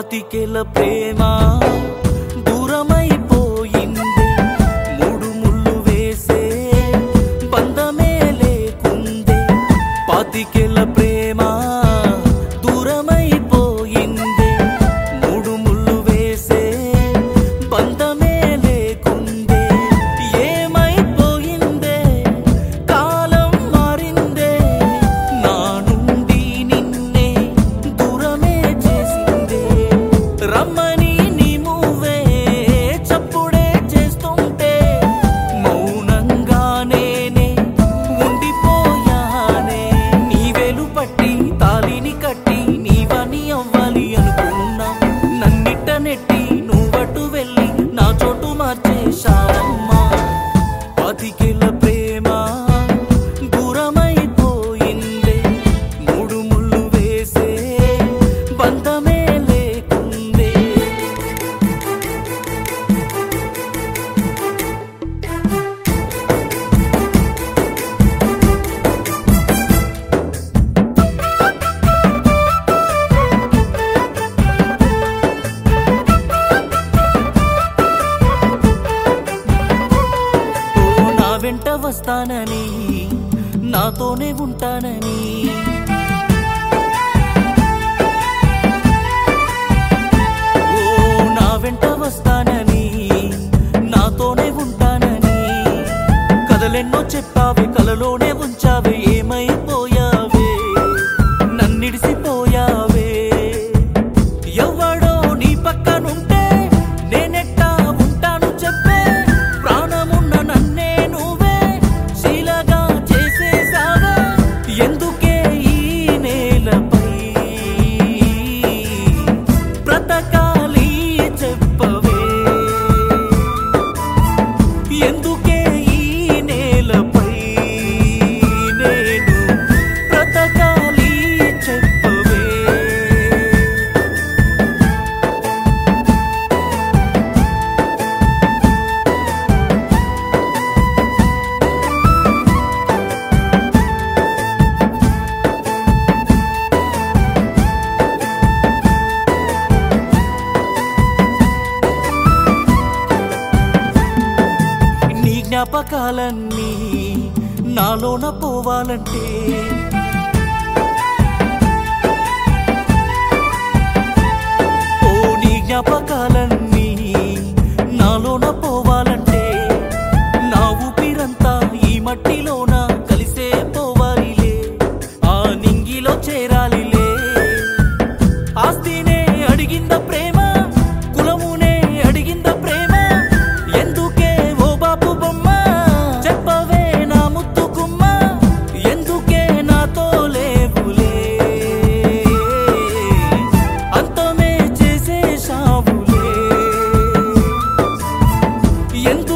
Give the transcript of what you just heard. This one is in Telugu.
పాతికెల ప్రేమ దూరమైపోయింది మూడు ముళ్ళు వేసే బంధమే లేకుందే పాతికెల ప్రేమ దూరమైపోయింది మూడు ముళ్ళు వేసే బంధమే లేకుందే ఏమైపోయిందే కాలం మారిందే నా నుండి నిన్నే దూరమే చేసిందే రమ్మని నీ మూవే చప్పుడే చేస్తుంటే మౌనంగా నేనే ఉండిపోయానే నీ వేలు పట్టి తాలిని కట్టి నీవని అవ్వాలి అనుకున్నా నన్నిట్ట నెట్టి నువ్వటు వెళ్ళి నా చోటు మార్చేశావమ్మా పాతికేల ప్రేమ దూరమైపోయిందే మూడు ముళ్ళు వేసే బంధమే లేకుందే ఓ నా వెంట వస్తానని నాతోనే ఉంటానని ఓ నా వెంట వస్తానని నాతోనే ఉంటానని కథలెన్నో చెప్పావే కలలోనే ఉంచావే ఏమైపోయావే నన్నిడిసిపోయావే ఎవడో నీ పక్కనుంటే నేనెట్టా ఉంటాను చెప్పే ప్రాణమున్న నన్నే నువ్వే శీలగా చేసేసావే ఎందుకే ఈ నేలపై బ్రతకాలి చెప్పవే ఎందుకే ఈ నేలపై నేను బ్రతకాలి చెప్పవే నీ జ్ఞాపకాలన్నీ నాలోన పోవాలంటే ఓ నీ జ్ఞాపకాలన్నీ నాలోన పోవాలంటే నా ఊపిరంతా ఈ మట్టిలోన కలిసే పోవాలిలే ఆ నింగిలో చేరాలిలే ఆస్తినే అడిగింద ప్రేమ కులమునే అడిగింద ప్రేమ ఎందుకే ఓ బాపు బొమ్మ చెప్పవే నా ముత్తు గుమ్మ ఎందుకే నాతో లేవులే అంతమే చేసేశావులే ఎందు